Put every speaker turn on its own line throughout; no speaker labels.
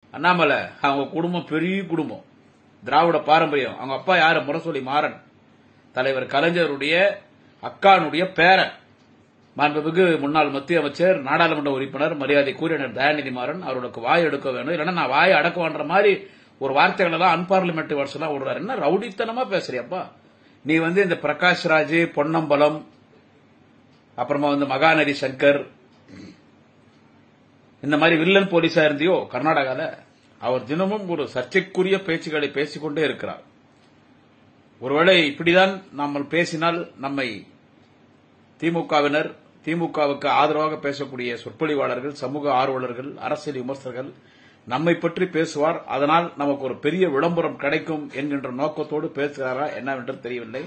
அண்ணாமலை அவங்க குடும்பம் பெரிய குடும்பம் திராவிட பாரம்பரியம் அவங்க அப்பா யாரு முரசொலி மாறன் தலைவர் கலைஞருடைய அக்கானுடைய பேரன் மாண்புமிகு முன்னாள் மத்திய அமைச்சர் நாடாளுமன்ற உறுப்பினர் மரியாதைக்குரிய தயாநிதி மாறன் அவர்களுக்கு வாய் எடுக்க வேணும் இல்லைன்னா நான் வாய் அடக்குவான்ற மாதிரி ஒரு வார்த்தைகள் எல்லாம் அன்பார்லிமெண்ட் வேர்ட்ஸ் எல்லாம் விடுறாரு என்ன ரவுடித்தனமா பேசுறியப்பா நீ வந்து இந்த பிரகாஷ் ராஜ் பொன்னம்பலம் அப்புறமா வந்து மகாநதி சங்கர் இந்த மாதிரி வில்லன் போலீஸா இருந்தியோ கர்நாடகால அவர் தினமும் ஒரு சர்ச்சைக்குரிய பேச்சுக்களை பேசிக்கொண்டே இருக்கிறார் ஒருவேளை இப்படிதான் நாம் பேசினால் நம்மை திமுகவினர் திமுகவுக்கு ஆதரவாக பேசக்கூடிய சொற்பொழிவாளர்கள் சமூக ஆர்வலர்கள் அரசியல் விமர்சகர்கள் நம்மை பற்றி பேசுவார் அதனால் நமக்கு ஒரு பெரிய விளம்பரம் கிடைக்கும் என்கின்ற நோக்கத்தோடு பேசுகிறாரா என்னவென்று தெரியவில்லை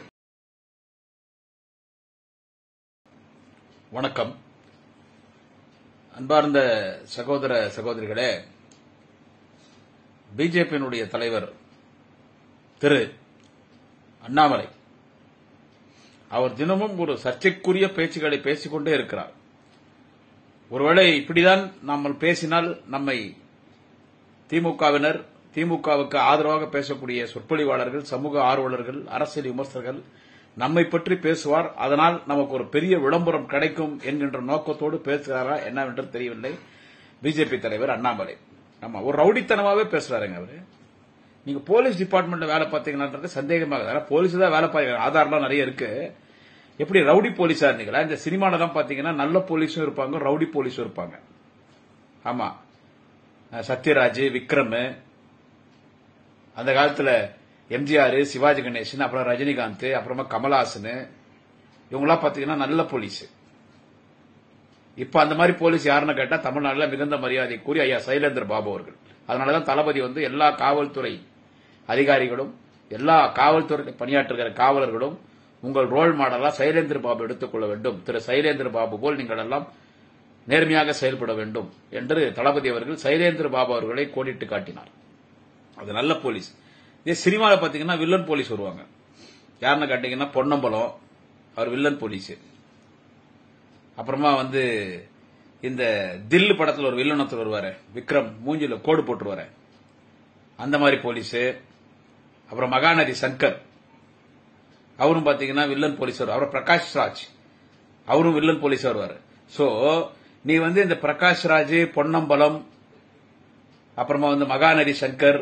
வணக்கம் அன்பார்ந்த சகோதர சகோதரிகளே பிஜேபியினுடைய தலைவர் திரு அண்ணாமலை அவர் தினமும் ஒரு சர்ச்சைக்குரிய பேச்சுக்களை பேசிக்கொண்டே இருக்கிறார் ஒருவேளை இப்படிதான் நாம் பேசினால் நம்மை திமுகவினர் திமுகவுக்கு ஆதரவாக பேசக்கூடிய சொற்பொழிவாளர்கள் சமூக ஆர்வலர்கள் அரசியல் விமர்சகர்கள் நம்மை பற்றி பேசுவார் அதனால் நமக்கு ஒரு பெரிய விளம்பரம் கிடைக்கும் என்கின்ற நோக்கத்தோடு பேசுகிறாரா என்னவென்று தெரியவில்லை பிஜேபி தலைவர் அண்ணாமலை ஆமா ஒரு ரவுடித்தனமாவே பேசுறாருங்க அவரு நீங்க போலீஸ் டிபார்ட்மெண்ட்ல வேலை பார்த்தீங்கன்னான்றது சந்தேகமாக ஆனா போலீஸ் தான் வேலை பார்க்க ஆதாரம்லாம் நிறைய இருக்கு எப்படி ரவுடி போலீஸா இருந்தீங்களா இந்த சினிமால தான் பாத்தீங்கன்னா நல்ல போலீஸும் இருப்பாங்க ரவுடி போலீஸும் இருப்பாங்க ஆமா சத்யராஜ் விக்ரம் அந்த காலத்துல எம்ஜிஆர் சிவாஜி கணேசன் அப்புறம் ரஜினிகாந்த் அப்புறமா கமல்ஹாசன் இவங்களாம் பாத்தீங்கன்னா நல்ல போலீஸ் இப்ப அந்த மாதிரி போலீஸ் யாருன்னு கேட்டா தமிழ்நாட்டில் மிகுந்த மரியாதை கூறி ஐயா சைலேந்திர பாபு அவர்கள் அதனாலதான் தளபதி வந்து எல்லா காவல்துறை அதிகாரிகளும் எல்லா காவல்துறை பணியாற்றுகிற காவலர்களும் உங்கள் ரோல் மாடலா சைலேந்திர பாபு எடுத்துக்கொள்ள வேண்டும் திரு சைலேந்திர பாபு போல் நீங்கள் எல்லாம் நேர்மையாக செயல்பட வேண்டும் என்று தளபதி அவர்கள் சைலேந்திர பாபு அவர்களை கோடிட்டு காட்டினார் அது நல்ல போலீஸ் இதே சினிமாவில் பாத்தீங்கன்னா வில்லன் போலீஸ் வருவாங்க யாருன்னு கேட்டீங்கன்னா பொன்னம்பலம் அவர் வில்லன் போலீஸ் அப்புறமா வந்து இந்த தில்லு படத்துல ஒரு வில்லனத்தில் வருவாரு விக்ரம் மூஞ்சில கோடு போட்டுருவாரு அந்த மாதிரி போலீஸ் அப்புறம் மகாநதி சங்கர் அவரும் பாத்தீங்கன்னா வில்லன் போலீஸ் வருவார் அப்புறம் பிரகாஷ் ராஜ் அவரும் வில்லன் போலீஸ் வருவாரு சோ நீ வந்து இந்த பிரகாஷ் ராஜ் பொன்னம்பலம் அப்புறமா வந்து மகாநதி சங்கர்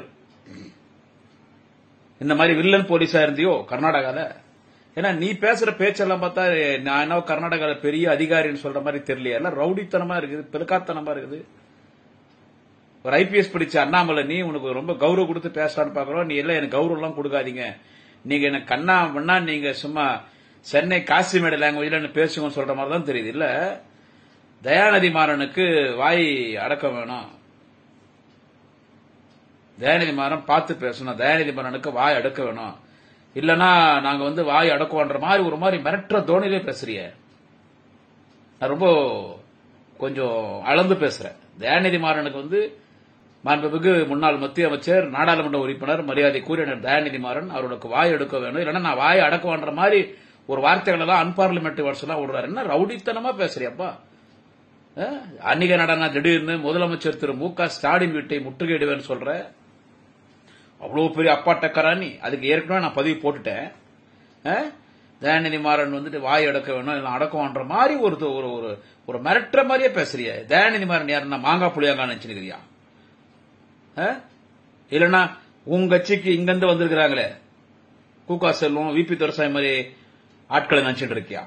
இந்த மாதிரி வில்லன் போலீஸா இருந்தியோ கர்நாடகால ஏன்னா நீ பேசுற பேச்செல்லாம் பார்த்தா நான் என்ன கர்நாடகால பெரிய அதிகாரின்னு சொல்ற மாதிரி தெரியலையா எல்லாம் ரவுடித்தனமா இருக்குது பெருக்காத்தனமா இருக்குது ஒரு ஐபிஎஸ் படிச்ச அண்ணாமலை நீ உனக்கு ரொம்ப கௌரவம் கொடுத்து பேசலான்னு பாக்குறோம் நீ எல்லாம் எனக்கு கௌரவம் எல்லாம் கொடுக்காதீங்க நீங்க எனக்கு கண்ணா பண்ணா நீங்க சும்மா சென்னை காசிமேடு லாங்குவேஜ்ல பேசுங்கன்னு சொல்ற மாதிரி தான் தெரியுது இல்ல தயாநிதி மாறனுக்கு வாய் அடக்கம் வேணும் தயாநிதி மாறன் பார்த்து பேசணும் தயாநிதி மாறனுக்கு வாய் அடக்க வேணும் இல்லனா நாங்க வந்து வாய் அடக்குவோன்ற மாதிரி ஒரு மாதிரி மிரட்டுற தோணிலே பேசுறிய நான் ரொம்ப கொஞ்சம் அளந்து பேசுறேன் தயாநிதி மாறனுக்கு வந்து மாண்புமிகு முன்னாள் மத்திய அமைச்சர் நாடாளுமன்ற உறுப்பினர் மரியாதைக்குரிய தயாநிதி மாறன் அவர்களுக்கு வாய் எடுக்க வேணும் இல்லைன்னா நான் வாய் அடக்குவான்ற மாதிரி ஒரு வார்த்தைகள் எல்லாம் அன்பார்லிமெண்ட் வேர்ட்ஸ் எல்லாம் விடுறாரு என்ன ரவுடித்தனமா பேசுறியப்பா அன்னிக நடனா திடீர்னு முதலமைச்சர் திரு மு க ஸ்டாலின் வீட்டை முற்றுகையிடுவேன்னு சொல்ற அவ்வளவு பெரிய அப்பா டக்கரானி அதுக்கு ஏற்கனவே நான் பதிவு போட்டுட்டேன் தயாநிதி மாறன் வந்துட்டு வாய் அடக்க வேணும் இல்லை அடக்குவான்ற மாதிரி ஒரு ஒரு ஒரு ஒரு மிரட்டுற மாதிரியே பேசுறிய தயாநிதி மாறன் யாருன்னா மாங்காய் புளியாங்க நினைச்சுக்கிறியா இல்லனா உங்க கட்சிக்கு இங்கிருந்து வந்திருக்கிறாங்களே கூகா செல்வம் விபி துரசாமி மாதிரி ஆட்களை நினைச்சிட்டு இருக்கியா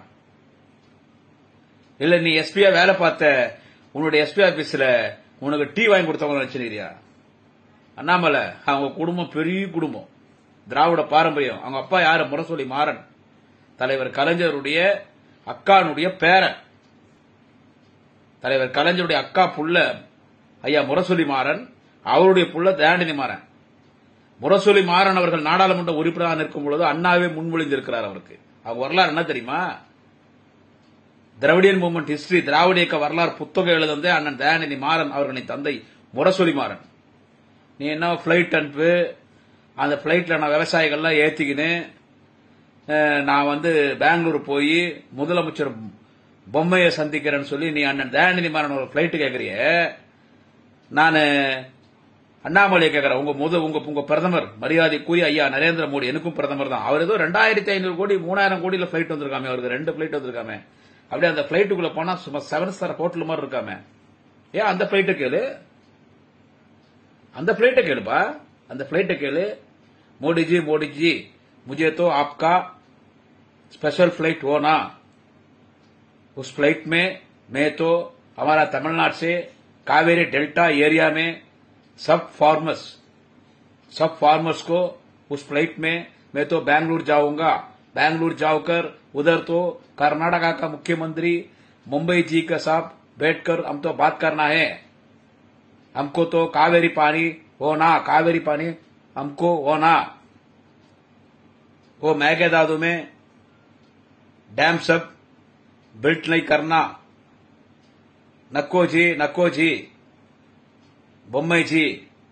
இல்ல நீ எஸ்பியா வேலை பார்த்த உன்னுடைய எஸ்பி ஆபீஸ்ல உனக்கு டீ வாங்கி கொடுத்தவங்க நினைச்சிருக்கியா அண்ணாமலை அவங்க குடும்பம் பெரிய குடும்பம் திராவிட பாரம்பரியம் அவங்க அப்பா யாரு முரசொலி மாறன் தலைவர் கலைஞருடைய அக்கானுடைய பேரன் தலைவர் கலைஞருடைய அக்கா புள்ள ஐயா முரசொலி மாறன் அவருடைய புள்ள தயாநிதி மாறன் முரசொலி மாறன் அவர்கள் நாடாளுமன்ற உறுப்பினராக நிற்கும் பொழுது அண்ணாவே முன்மொழிந்திருக்கிறார் அவருக்கு அவங்க வரலாறு என்ன தெரியுமா திராவிடியன் மூவ்மெண்ட் ஹிஸ்டரி திராவிட இயக்க வரலாறு புத்தகம் எழுதந்தே அண்ணன் தயாநிதி மாறன் அவர்களின் தந்தை முரசொலி மாறன் நீ என்ன பிளைட் அனுப்பு அந்த பிளைட்ல நான் விவசாயிகள்லாம் ஏத்திக்கின்னு நான் வந்து பெங்களூர் போய் முதலமைச்சர் பொம்மையை சந்திக்கிறேன்னு சொல்லி நீ அண்ணன் தயாநிதி மாறன் ஒரு பிளைட் கேட்கறிய நான் அண்ணாமலை கேட்கிற உங்க முத உங்க உங்க பிரதமர் மரியாதைக்குரிய ஐயா நரேந்திர மோடி எனக்கும் பிரதமர் தான் அவர் ஏதோ ரெண்டாயிரத்தி ஐநூறு கோடி மூணாயிரம் கோடியில பிளைட் வந்திருக்காமே அவருக்கு ரெண்டு பிளைட் வந்திருக்காமே அப்படியே அந்த பிளைட்டுக்குள்ள போனா சும்மா செவன் ஸ்டார் ஹோட்டல் மாதிரி இருக்காமே ஏன் அந்த பிளைட்டை கேளு அந்த பிளைட்டை கேளுப்பா அந்த பிளைட்டை கேளு மோடிஜி மோடிஜி मुझे तो आपका स्पेशल फ्लाइट हो ना उस फ्लाइट में मैं तो हमारा तमिलनाडु से कावेरी डेल्टा एरिया में सब फार्मर्स सब फार्मर्स को उस फ्लाइट में मैं तो बैंगलोर जाऊंगा बैंगलोर जाकर उधर तो कर्नाटका का मुख्यमंत्री मुंबई जी के साथ बैठकर हम तो बात करना है हमको तो कावेरी पानी होना कावेरी पानी हमको होना वो मैकेदादू में डैम सब बिल्ट नहीं करना नक्को जी नक्को जी बम्बई जी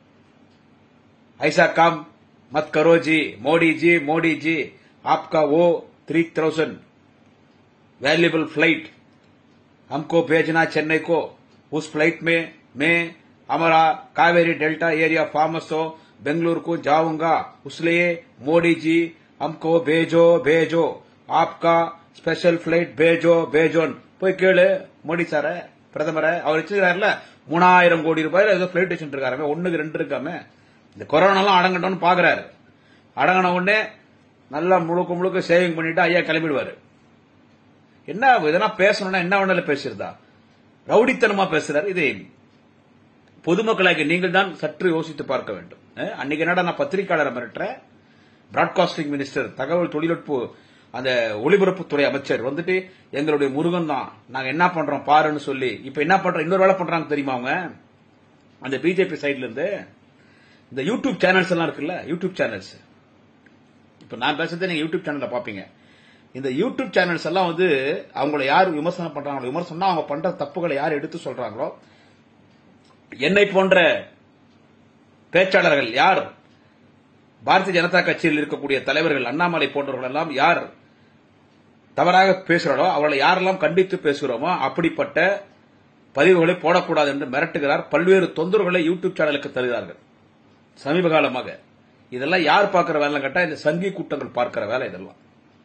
ऐसा काम मत करो जी मोदी जी मोदी जी आपका वो थ्री थाउजेंड वैल्यूबल फ्लाइट हमको भेजना चेन्नई को उस फ्लाइट में मैं हमारा कावेरी डेल्टा एरिया फार्मर्स तो बेंगलुरु को जाऊंगा इसलिए मोदी जी हमको भेजो भेजो आपका ஸ்பெஷல் பிளைட் பேஜோ பேஜோன் போய் கேளு மோடி சார பிரதமரை அவர் வச்சிருக்காருல மூணாயிரம் கோடி ரூபாயில ஏதோ பிளைட் வச்சுட்டு இருக்காரு ஒண்ணுக்கு ரெண்டு இருக்காம இந்த கொரோனாலாம் அடங்கட்டோம்னு பாக்குறாரு அடங்கின உடனே நல்லா முழுக்க முழுக்க சேவிங் பண்ணிட்டு ஐயா கிளம்பிடுவாரு என்ன இதெல்லாம் பேசணும்னா என்ன வேணாலும் பேசுறதா ரவுடித்தனமா பேசுறாரு இது பொதுமக்களாக நீங்கள் தான் சற்று யோசித்து பார்க்க வேண்டும் அஹ், அன்னைக்கு என்னடா நான் பத்திரிகையாளரை மிரட்டுறேன் பிராட்காஸ்டிங் மினிஸ்டர் தகவல் தொழில்நுட்ப அந்த ஒளிபரப்புத்துறை அமைச்சர் வந்துட்டு எங்களுடைய முருகன் தான் நாங்க என்ன பண்றோம் பாருன்னு சொல்லி இப்ப என்ன பண்றோம் இன்னொரு வேலை பண்றாங்க தெரியுமா அவங்க அந்த பிஜேபி சைடுல இருந்து இந்த யூடியூப் சேனல்ஸ் எல்லாம் இருக்குல்ல யூடியூப் சேனல்ஸ் இப்ப நான் பேசுறதை நீங்க யூடியூப் சேனல்ல பாப்பீங்க இந்த யூடியூப் சேனல்ஸ் எல்லாம் வந்து அவங்கள யார் விமர்சனம் பண்றாங்களோ விமர்சனம் அவங்க பண்ற தப்புகளை யார் எடுத்து சொல்றாங்களோ என்னை போன்ற பேச்சாளர்கள் யார் பாரதிய ஜனதா கட்சியில் இருக்கக்கூடிய தலைவர்கள் அண்ணாமலை போன்றவர்கள் எல்லாம் யார் தவறாக பேசுகிறாரோ அவர்களை யாரெல்லாம் கண்டித்து பேசுகிறோமோ அப்படிப்பட்ட பதிவுகளை போடக்கூடாது என்று மிரட்டுகிறார் பல்வேறு தொந்தரவுகளை யூடியூப் சேனலுக்கு தருகிறார்கள் சமீப காலமாக இதெல்லாம் யார் பார்க்கிற வேலை கேட்டா இந்த சங்கி கூட்டங்கள் பார்க்கிற வேலை இதெல்லாம்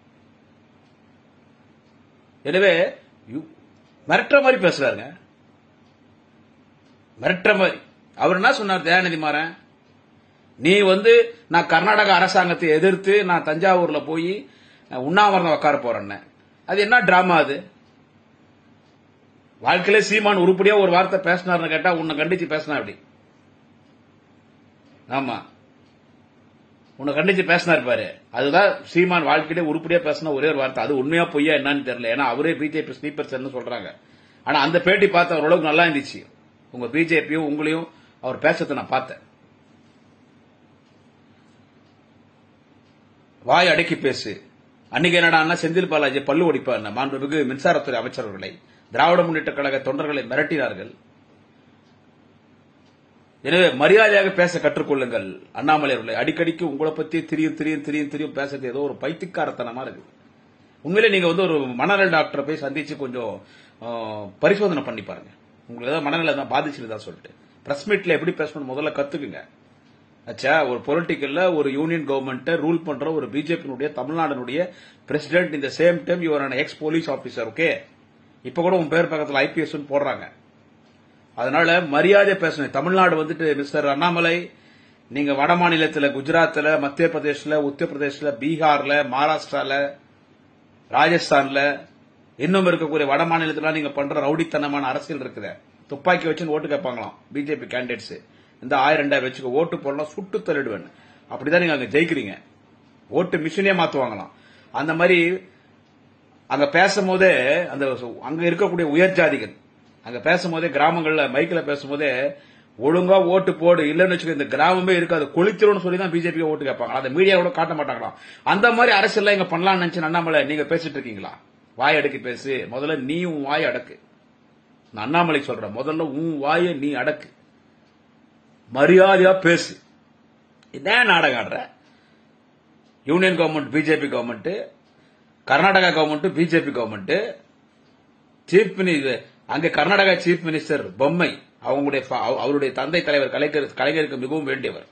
எனவே யூ- மிரட்டுற மாதிரி பேசுறாருங்க மிரட்டுற மாதிரி அவர் என்ன சொன்னார் தயாநிதி மாறன் நீ வந்து நான் கர்நாடக அரசாங்கத்தை எதிர்த்து நான் தஞ்சாவூர்ல போய் அஹ், உண்ணாவிரதம் உட்கார போறேன்னு அது என்ன டிராமா அது வாழ்க்கையில சீமான் உருப்படியா ஒரு வார்த்தை பேசினார்னு கேட்டா உன்னை கண்டிச்சு பேசினா அப்படி ஆமா உன்னை கண்டிச்சு பேசினார் பாரு அதுதான் சீமான் வாழ்க்கையிலே உருப்படியா பேசின ஒரே ஒரு வார்த்தை அது உண்மையா பொய்யா என்னன்னு தெரியல ஏன்னா அவரே பிஜேபி ஸ்லீப்பர் செல்னு சொல்றாங்க ஆனா அந்த பேட்டி பார்த்த ஓரளவுக்கு நல்லா இருந்துச்சு உங்க பிஜேபியும் உங்களையும் அவர் பேசுறதை நான் பார்த்தேன் வாய் அடக்கி பேசு அன்னைக்கு என்னடா செந்தில் பாலாஜி பல்லு ஒடிப்பார் மாண்புமிகு மின்சாரத்துறை அமைச்சர்களை திராவிட முன்னேற்ற கழக தொண்டர்களை மிரட்டினார்கள் எனவே மரியாதையாக பேச கற்றுக்கொள்ளுங்கள் அண்ணாமலை அவர்களை அடிக்கடிக்கு உங்களை பத்தி திரியும் திரியும் திரியும் திரியும் பேசுறது ஏதோ ஒரு பைத்தியக்காரத்தனமா இருக்கு உண்மையிலே நீங்க வந்து ஒரு மனநல டாக்டரை போய் சந்திச்சு கொஞ்சம் ஆ, பரிசோதனை பண்ணி பாருங்க உங்களுக்கு ஏதாவது மனநல தான் பாதிச்சிருதா சொல்லிட்டு பிரஸ் மீட்ல எப்படி பேசணும் முதல்ல கத்துக்குங்க அச்சா ஒரு பொலிட்டிக்கல்ல ஒரு யூனியன் கவர்மெண்ட் ரூல் பண்ற ஒரு பிஜேபியினுடைய தமிழ்நாடுனுடைய பிரசிடென்ட் இந்த same time your ex police officer okay இப்ப கூட உன் பேர் பக்கத்துல ஐபிஎஸ் போடுறாங்க அதனால மரியாதை பேசணும் தமிழ்நாடு வந்துட்டு மிஸ்டர் அண்ணாமலை நீங்க வட மாநிலத்துல குஜராத்ல மத்திய பிரதேஷ்ல உத்தரப்பிரதேஷ்ல பீகார்ல மகாராஷ்டிரால ராஜஸ்தான்ல இன்னும் இருக்கக்கூடிய வட மாநிலத்துல நீங்க பண்ற ரவுடித்தனமான அரசியல் இருக்குது துப்பாக்கி வச்சு ஓட்டு கேட்பாங்களாம் பிஜேபி கேண்டிடேட்ஸ் இந்த ஆயிரம் ரெண்டாயிரம் வச்சுக்க ஓட்டு போடலாம் சுட்டு தள்ளிடுவேன் அப்படிதான் நீங்க அங்க ஜெயிக்கிறீங்க ஓட்டு மிஷினே மாத்துவாங்களாம் அந்த மாதிரி அங்க பேசும்போதே அந்த அங்க இருக்கக்கூடிய உயர் ஜாதிகள் அங்க பேசும்போதே கிராமங்கள்ல மைக்ல பேசும்போதே ஒழுங்கா ஓட்டு போடு இல்லன்னு வச்சுக்க இந்த கிராமமே இருக்காது கொளிச்சிரும்னு சொல்லி தான் பிஜேபி ஓட்டு கேட்பாங்க அதை மீடியாவோட காட்ட மாட்டாங்களாம் அந்த மாதிரி அரசியல் இங்க பண்ணலாம்னு நினைச்சு அண்ணாமலை நீங்க பேசிட்டு இருக்கீங்களா வாய் அடக்கி பேசு முதல்ல நீ உன் வாய் அடக்கு நான் அண்ணாமலை சொல்றேன் முதல்ல உன் வாயை நீ அடக்கு மரியாதையா பேசு என்ன நாடகம் ஆடுற union government BJP government Karnataka government BJP government chief minister அங்க கர்நாடகா சீஃப் மினிஸ்டர் பொம்மை அவங்களுடைய fa- அவ- அவருடைய தந்தை தலைவர் கலைஞர் கலைஞருக்கு மிகவும் வேண்டியவர்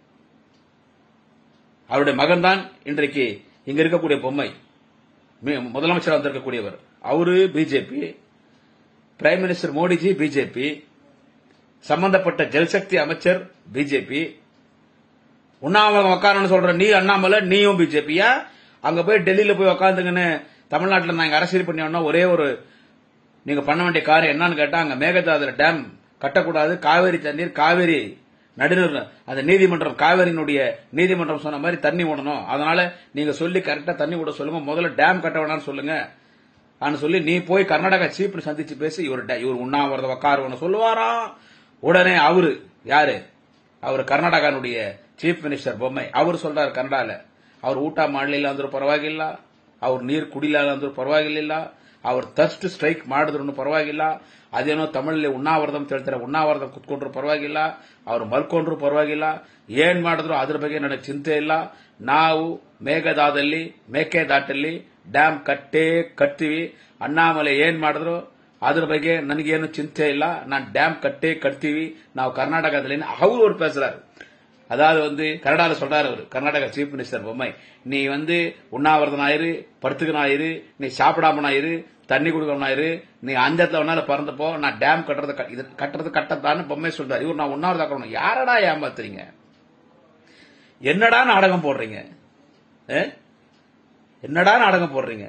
அவருடைய மகன்தான் இன்றைக்கு இங்க இருக்கக்கூடிய பொம்மை மி- முதலமைச்சராக வந்திருக்கக்கூடியவர் அவரு BJP prime minister Modiji BJP சம்பந்தப்பட்ட ஜல்சக்தி அமைச்சர் பிஜேபி உண்ணாமலை உட்காரன்னு சொல்ற நீ அண்ணாமலை நீயும் பிஜேபியா அங்க போய் டெல்லியில போய் உட்காந்துங்கன்னு தமிழ்நாட்டில் நாங்க அரசியல் பண்ணி ஒரே ஒரு நீங்க பண்ண வேண்டிய காரியம் என்னன்னு கேட்டா அங்க மேகதாதுல டேம் கட்டக்கூடாது காவேரி தண்ணீர் காவேரி நடுநர் அந்த நீதிமன்றம் காவேரியினுடைய நீதிமன்றம் சொன்ன மாதிரி தண்ணி விடணும் அதனால நீங்க சொல்லி கரெக்டா தண்ணி விட சொல்லுங்க முதல்ல டேம் கட்ட வேணாம்னு சொல்லுங்க ஆன்னு சொல்லி நீ போய் கர்நாடகா சீப் சந்திச்சு பேசி இவர் டே- இவர் உண்ணாவிரத உக்காருவன்னு சொல்லுவாராம் உடனே அவரு யாரு அவர் கர்நாடகானுடைய சீஃப் மினிஸ்டர் பொம்மை அவர் சொல்றாரு ಕನ್ನಡಾಲ ಅವ್ರು ಊಟ ಮಾಡಲಿಲ್ಲ ಅಂದ್ರೂ ಪರವಾಗಿಲ್ಲ ಅವ್ರು ನೀರು ಕುಡಿಲಿಲ್ಲ ಅಂದ್ರೂ ಪರವಾಗಿಲ್ಲ ಅವ್ರು ಥರ್ಸ್ಟ್ ಸ್ಟ್ರೈಕ್ ಮಾಡಿದ್ರು ಪರವಾಗಿಲ್ಲ ಅದೇನೋ ತಮಿಳಲ್ಲಿ ಉಣ್ಣಾವರದಂ ಅಂತ ಹೇಳ್ತಾರೆ ಉಣ್ಣಾವರದಂ ಕುತ್ಕೊಂಡ್ರು ಪರವಾಗಿಲ್ಲ ಅವ್ರು ಮಲ್ಕೊಂಡ್ರು ಪರವಾಗಿಲ್ಲ ಏನ್ ಮಾಡಿದ್ರು ಅದ್ರ ಬಗ್ಗೆ ನನಗೆ ಚಿಂತೆ ಇಲ್ಲ ನಾವು ಮೇಘದಾದಲ್ಲಿ ಮೇಕೆದಾಟಲ್ಲಿ ಡ್ಯಾಮ್ ಕಟ್ಟೇ ಕಟ್ತೀವಿ ಅಣ್ಣಾಮಲೆ ಏನ್ ಮಾಡಿದ್ರು ಅದ್ರ ಬಗ್ಗೆ ನನಗೇನು ಚಿಂತೆ ಇಲ್ಲ நான் டேம் கட்டே கட்டுவீ ನಾವು கர்நாடகத்துல அவர் ஒரு பேசுறாரு அதாவது வந்து கனடால சொல்றாரு அவரு கர்நாடகா சீஃப் மினிஸ்டர் பொம்மை நீ வந்து உண்ணாவிரதம் ஆயிரு படுத்துக்கணும் ஆயிரு நீ சாப்பிடாம ஆயிரு தண்ணி குடுக்கணும் ஆயிரு நீ அஞ்சத்துல ஒன்னால பறந்தப்போ நான் டேம் கட்டுறது க- இது கட்டுறது கட்டத்தான்னு பொம்மை சொல்றாரு இவர் நான் உண்ணாவிரதம் ஆக்கணும் யாரடா ஏமாத்துறீங்க என்னடா நாடகம் போடுறீங்க ஏ? என்னடா நாடகம் போடுறீங்க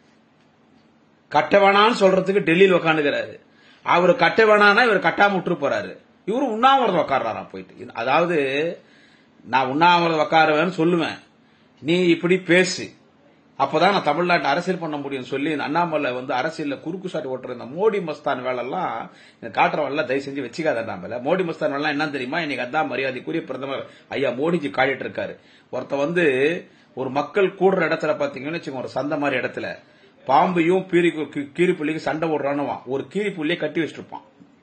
கட்ட வேணான்னு சொல்றதுக்கு டெல்லியில் உக்காந்துக்கிறாரு அவர் கட்ட வேணான்னா இவர் கட்டாம விட்டு போறாரு இவரு உண்ணாவிரதம் உட்கார்றாராம் போயிட்டு இது- அதாவது நான் உண்ணாவிரதம் உட்காருவேன்னு சொல்லுவேன் நீ இப்படி பேசு அப்பதான் நான் தமிழ்நாட்டு அரசியல் பண்ண முடியும் சொல்லி இந்த அண்ணாமலை வந்து அரசியல்ல குறுக்கு சாட்டி ஓட்டுற இந்த மோடி மஸ்தான் வேலைலாம் இந்த காட்டுற வேலை தயவு செஞ்சு வச்சுக்காத அண்ணாமலை மோடி மஸ்தான் வேலை என்ன தெரியுமா இன்னைக்கு அதான் மரியாதைக்குரிய பிரதமர் ஐயா மோடிஜி காட்டிட்டு இருக்காரு ஒருத்த வந்து ஒரு மக்கள் கூடுற இடத்துல பாத்தீங்கன்னு வச்சுக்கோங்க ஒரு சந்தை மாதிரி இடத்துல பாம்பையும் பீரி கீரி புள்ளிக்கு சண்டை போடுறானுவான் ஒரு கீரி புள்ளியை கட்டி வச்சிட்டு இருப்பான்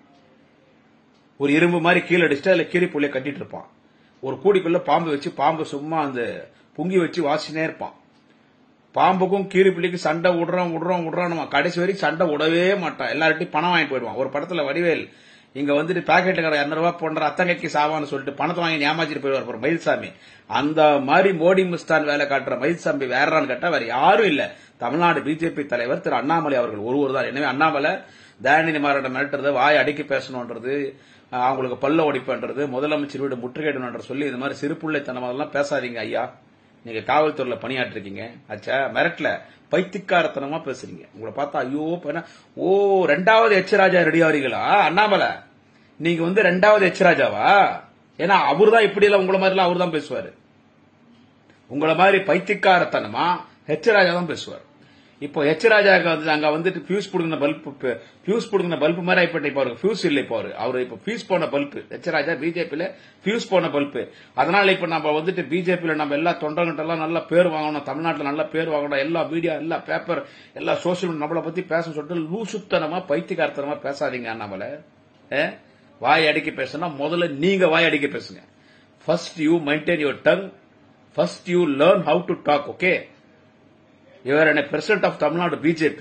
ஒரு இரும்பு மாதிரி கீழே அடிச்சுட்டு அதுல கீரி புள்ளியை கட்டிட்டு இருப்பான் ஒரு கூடிக்குள்ள பாம்பு வச்சு பாம்பு சும்மா அந்த புங்கி வச்சு வாசினே இருப்பான் பாம்புக்கும் கீரி புள்ளிக்கு சண்டை விடுறோம் விடுறோம் விடுறோம் கடைசி வரைக்கும் சண்டை விடவே மாட்டான் எல்லார்ட்டையும் பணம் வாங்கி போயிடுவான் ஒரு படத்துல வடிவேல் இங்க வந்துட்டு பாக்கெட் கடை இரநூறு ரூபாய் போன்ற அத்தங்கைக்கு சாவான்னு சொல்லிட்டு பணத்தை வாங்கி ஏமாச்சிட்டு போயிடுவார் பாரு மயில்சாமி அந்த மாதிரி மோடி முஸ்தான் வேலை காட்டுற மயில்சாமி வேறான்னு கேட்டா வேற யாரும் இல்ல தமிழ்நாடு பிஜேபி தலைவர் திரு அண்ணாமலை அவர்கள் ஒருவர் தான் எனவே அண்ணாமலை தயாநிதி மாறோட மிரட்டுறது வாய் அடக்கி பேசணுன்றது அஹ், அவங்களுக்கு பல்ல ஒடிப்புன்றது முதலமைச்சர் வீடு முற்றுகையிடணுன்ற சொல்லி இந்த மாதிரி சிறுபுள்ளைத்தனமெல்லாம் பேசாதீங்க ஐயா நீங்க காவல்துறையில பணியாற்றிருக்கீங்க அச்சா மிரட்டல பைத்தியக்காரத்தனமா பேசுறீங்க உங்களை பார்த்தா ஐயோ பண்ண ஓ ரெண்டாவது எச் ராஜா ரெடி ஆகிறீங்களா அண்ணாமலை நீங்க வந்து ரெண்டாவது எச் ராஜாவா ஏன்னா அவர்தான் இப்படி எல்லாம் உங்களை மாதிரி எல்லாம் அவர் தான் பேசுவாரு உங்களை மாதிரி பைத்தியக்காரத்தனமா ஹெச் ராஜா தான் பேசுவார் இப்போ ஹெச் ராஜாக்கு வந்து அங்க வந்துட்டு பியூஸ் புடுங்கின பல்ப் பியூஸ் புடுங்கின பல்ப் மாதிரி ஆயிப்பட்ட இப்போ அவருக்கு பியூஸ் இல்லை இப்போ அவரு அவர் இப்போ பியூஸ் போன பல்ப் ஹெச் ராஜா பிஜேபியில பியூஸ் போன பல்ப் அதனால இப்ப நம்ம வந்துட்டு பிஜேபியில நம்ம எல்லா தொண்டர்கிட்ட நல்ல பேர் வாங்கணும் தமிழ்நாட்டுல நல்ல பேர் வாங்கணும் எல்லா மீடியா எல்லா பேப்பர் எல்லா சோசியல் மீடியா நம்மளை பத்தி பேச சொல்லிட்டு லூசுத்தனமா பைத்தியக்காரத்தனமா பேசாதீங்க அண்ணாமலை ஏ? வாய் அடிக்க பேசுனா முதல்ல நீங்க வாய் அடிக்க பேசுங்க first you maintain your tongue first you learn how to talk okay you are an a president of Tamil Nadu BJP.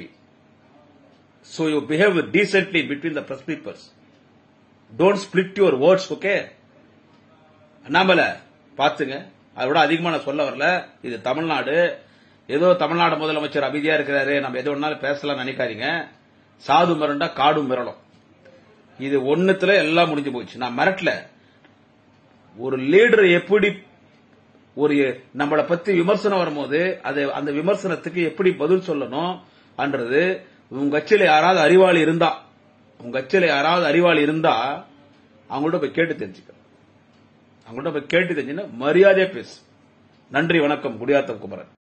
So you behave decently between the press peoples. Don't split your words, okay? Annamalai பாத்துங்க அதை விட அதிகமா நான் சொல்ல வரல இது தமிழ்நாடு ஏதோ தமிழ்நாடு முதலமைச்சர் அமைதியா இருக்கிறாரு நம்ம எது ஒன்னாலும் பேசலாம் நினைக்காதீங்க சாது மிரண்டா காடும் மிரளும் இது ஒண்ணுத்துல எல்லாம் முடிஞ்சு போச்சு நான் மிரட்டல ஒரு லீடர் எப்படி ஒரு நம்மளை பத்தி விமர்சனம் வரும்போது அது அந்த விமர்சனத்துக்கு எப்படி பதில் சொல்லணும் அன்றது உங்க கட்சியில யாராவது அறிவாளி இருந்தா உங்க கட்சியில யாராவது அறிவாளி இருந்தா அவங்கள்ட்ட போய் கேட்டு தெரிஞ்சுக்க அவங்கள்ட்ட போய் கேட்டு தெரிஞ்சுன்னா மரியாதையா பேசு நன்றி வணக்கம் குடியாத்தம் குமரன்